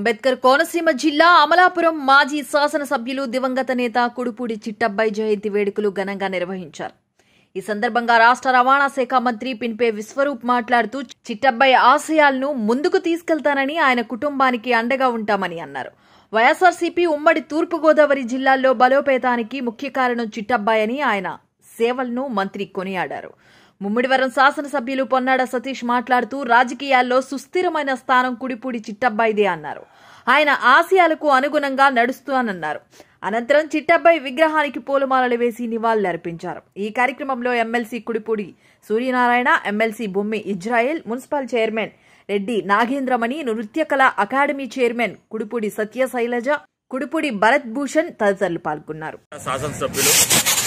అంబేద్కర్ కోనసీమ జిల్లా అమలాపురం మాజీ శాసనసభ్యులు దివంగత నేత కుడుపూడి చిట్టబ్బాయి జయంతి వేడుకలు ఘనంగా నిర్వహించారు ఈ సందర్భంగా రాష్ట్ర రవాణా శాఖ మంత్రి పిన్పే విశ్వరూప్ మాట్లాడుతూ చిట్టబ్బాయి ఆశయాలను ముందుకు తీసుకెళ్తానని ఆయన కుటుంబానికి అండగా ఉంటామని అన్నారు వైఎస్ఆర్సీపీ ఉమ్మడి తూర్పుగోదావరి జిల్లాల్లో బలోపేతానికి ముఖ్య కారణం చిట్టబ్బాయి అని ఆయన సేవలను మంత్రి కొనియాడారు ముమ్మిడివరం శాసనసభ్యులు పొన్నాడ సతీష్ మాట్లాడుతూ రాజకీయాల్లో సుస్థిరమైన స్థానం కుడిపూడి చిట్టబ్బాయిదే అన్నారు ఆయన ఆశయాలకు అనుగుణంగా నడుస్తానన్నారు అనంతరం చిట్టబ్బాయి విగ్రహానికి పూలమాలలు వేసి నివాళులర్పించారు ఈ కార్యక్రమంలో MLC Kudipudi Suryanarayana MLC Bommi Israel municipal chairman Reddy Nagendramani Nrityakala academy chairman Kudipudi Satyasailaja Kudipudi Bharat Bhushan తదితరులు పాల్గొన్నారు శాసనసభ్యులు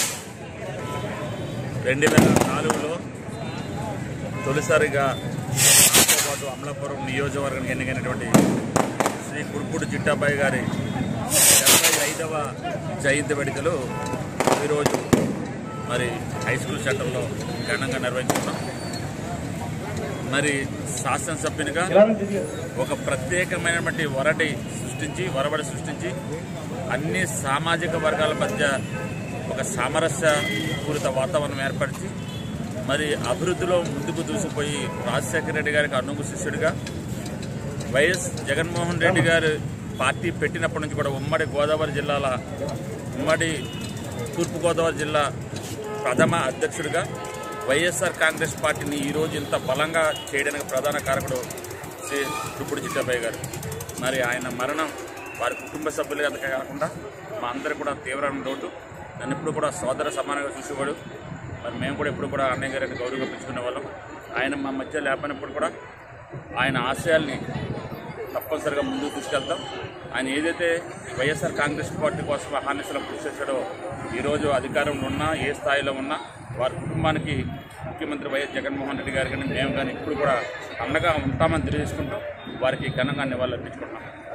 రెండు వేల నాలుగులో తొలిసారిగా నాతో పాటు అమలాపురం నియోజకవర్గానికి ఎన్నికైనటువంటి శ్రీ కుర్పుడు చిట్టాబాయి గారి డెబ్బై ఐదవ జయంతి వేడుకలు ఈరోజు మరి హై స్కూల్ సెంటర్లో ఘనంగా నిర్వహించుకున్నాం మరి శాసనసభ్యునిగా ఒక ప్రత్యేకమైనటువంటి వరటి సృష్టించి వరవడి సృష్టించి అన్ని సామాజిక వర్గాల మధ్య ఒక సామరస్య పూరిత వాతావరణం ఏర్పరిచి మరి అభివృద్ధిలో ముందుకు దూసిపోయి రాజశేఖర రెడ్డి గారికి అనుగు శిష్యుడిగా వైఎస్ జగన్మోహన్ రెడ్డి గారు పార్టీ పెట్టినప్పటి నుంచి కూడా ఉమ్మడి గోదావరి జిల్లాల ఉమ్మడి తూర్పుగోదావరి జిల్లా ప్రథమ అధ్యక్షుడిగా వైఎస్ఆర్ కాంగ్రెస్ పార్టీని ఈరోజు ఇంత బలంగా చేయడానికి ప్రధాన కారకుడు శ్రీ తుప్పుడు చిట్టబాయి గారు మరి ఆయన మరణం వారి కుటుంబ సభ్యులుగా అంతకే కాకుండా మా అందరూ కూడా తీవ్రమైన లోటు నన్ను ఎప్పుడు కూడా సోదర సమానంగా చూసేవాడు మరి మేము కూడా ఎప్పుడు కూడా అన్నయ్య గారిని గౌరవంగా పెంచుకునే వాళ్ళం ఆయన మా మధ్య లేపనప్పుడు కూడా ఆయన ఆశయాల్ని తప్పనిసరిగా ముందుకు తీసుకెళ్తాం ఆయన ఏదైతే వైఎస్ఆర్ కాంగ్రెస్ పార్టీ కోసం అహానిసలో కృషి చేశాడో ఈరోజు అధికారంలో ఉన్నా ఏ స్థాయిలో ఉన్నా వారి కుటుంబానికి ముఖ్యమంత్రి వైఎస్ జగన్మోహన్ రెడ్డి గారు కానీ మేము కానీ ఇప్పుడు కూడా అండగా ఉంటామని తెలియజేసుకుంటూ వారికి ఘనంగా నివాళులర్పించుకుంటున్నాం